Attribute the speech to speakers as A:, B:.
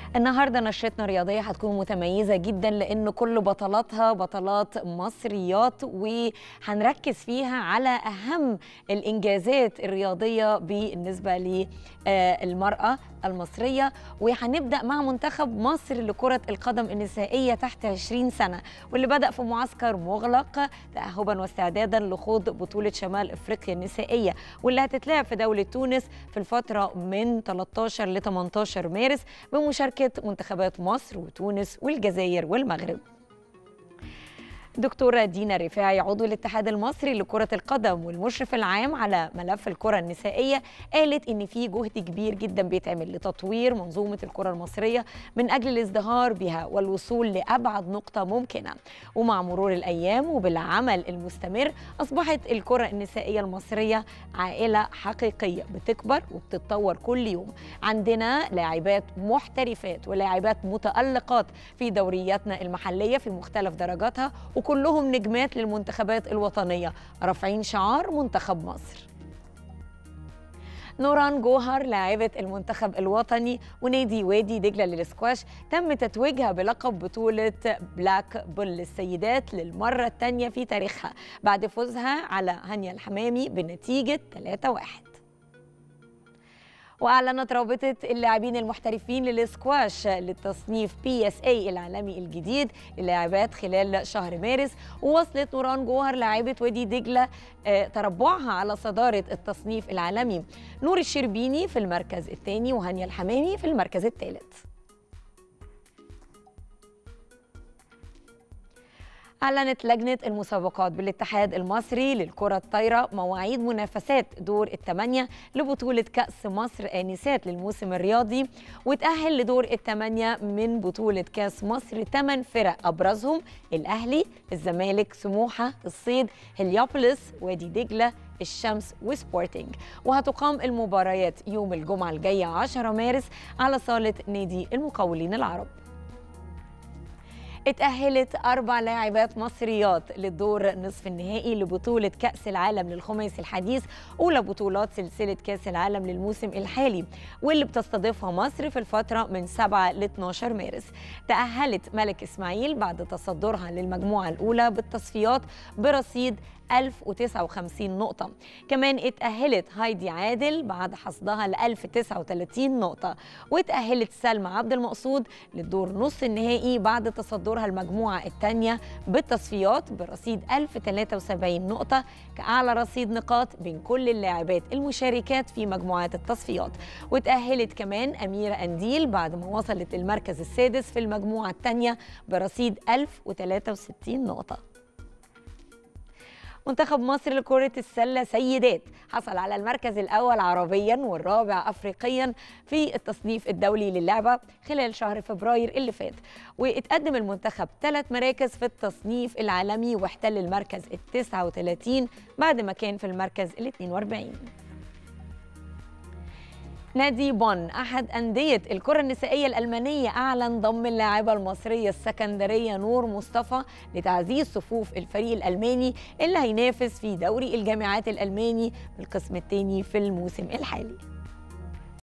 A: النهارده نشرتنا الرياضيه هتكون متميزه جدا لان كل بطلاتها بطلات مصريات وهنركز فيها على اهم الانجازات الرياضيه بالنسبه للمراه المصريه وهنبدا مع منتخب مصر لكره القدم النسائيه تحت 20 سنه واللي بدا في معسكر مغلق تاهبا واستعدادا لخوض بطوله شمال افريقيا النسائيه واللي هتتلعب في دوله تونس في الفتره من 13 ل 18 مارس بمشاركه منتخبات مصر وتونس والجزائر والمغرب دكتورة دينا رفاعي عضو الاتحاد المصري لكرة القدم والمشرف العام على ملف الكرة النسائية قالت إن في جهد كبير جدا بيتعمل لتطوير منظومة الكرة المصرية من أجل الازدهار بها والوصول لأبعد نقطة ممكنة ومع مرور الأيام وبالعمل المستمر أصبحت الكرة النسائية المصرية عائلة حقيقية بتكبر وبتتطور كل يوم عندنا لاعبات محترفات ولاعبات متألقات في دورياتنا المحلية في مختلف درجاتها وكلهم نجمات للمنتخبات الوطنية رافعين شعار منتخب مصر نوران جوهر لاعبة المنتخب الوطني ونادي وادي دجلة للسكواش تم تتويجها بلقب بطولة بلاك بول للسيدات للمرة الثانية في تاريخها بعد فوزها على هانيا الحمامي بنتيجة 3-1 واعلنت رابطه اللاعبين المحترفين للسكواش للتصنيف بي اس اي العالمي الجديد للاعبات خلال شهر مارس ووصلت نوران جوهر لاعبه وادي دجله تربعها على صداره التصنيف العالمي نور الشربيني في المركز الثاني وهانيا الحمامي في المركز الثالث أعلنت لجنة المسابقات بالاتحاد المصري للكرة الطايرة مواعيد منافسات دور الثمانية لبطولة كأس مصر آنسات للموسم الرياضي وتأهل لدور الثمانية من بطولة كأس مصر ثمان فرق أبرزهم الأهلي الزمالك سموحة الصيد هليوبوليس وادي دجلة الشمس وسبورتنج وهتقام المباريات يوم الجمعة الجاية 10 مارس على صالة نادي المقاولين العرب اتأهلت أربع لاعبات مصريات للدور نصف النهائي لبطولة كأس العالم للخماسي الحديث أولى بطولات سلسلة كأس العالم للموسم الحالي واللي بتستضيفها مصر في الفترة من 7 ل 12 مارس تأهلت ملك إسماعيل بعد تصدرها للمجموعة الأولى بالتصفيات برصيد 1059 نقطة كمان اتأهلت هايدي عادل بعد حصدها ل 1039 نقطة واتأهلت سلمى عبد المقصود للدور نص النهائي بعد تصدرها المجموعة الثانية بالتصفيات برصيد 1073 نقطة كأعلى رصيد نقاط بين كل اللاعبات المشاركات في مجموعات التصفيات واتأهلت كمان أميرة أنديل بعد ما وصلت للمركز السادس في المجموعة الثانية برصيد 1063 نقطة منتخب مصر لكرة السلة سيدات حصل على المركز الأول عربيا والرابع أفريقيا في التصنيف الدولي للعبة خلال شهر فبراير اللي فات واتقدم المنتخب ثلاث مراكز في التصنيف العالمي واحتل المركز ال 39 بعد ما كان في المركز ال 42 نادي بون أحد أندية الكرة النسائية الألمانية أعلن ضم اللاعبة المصرية السكندرية نور مصطفى لتعزيز صفوف الفريق الألماني اللي هينافس في دوري الجامعات الألماني بالقسم الثاني في الموسم الحالي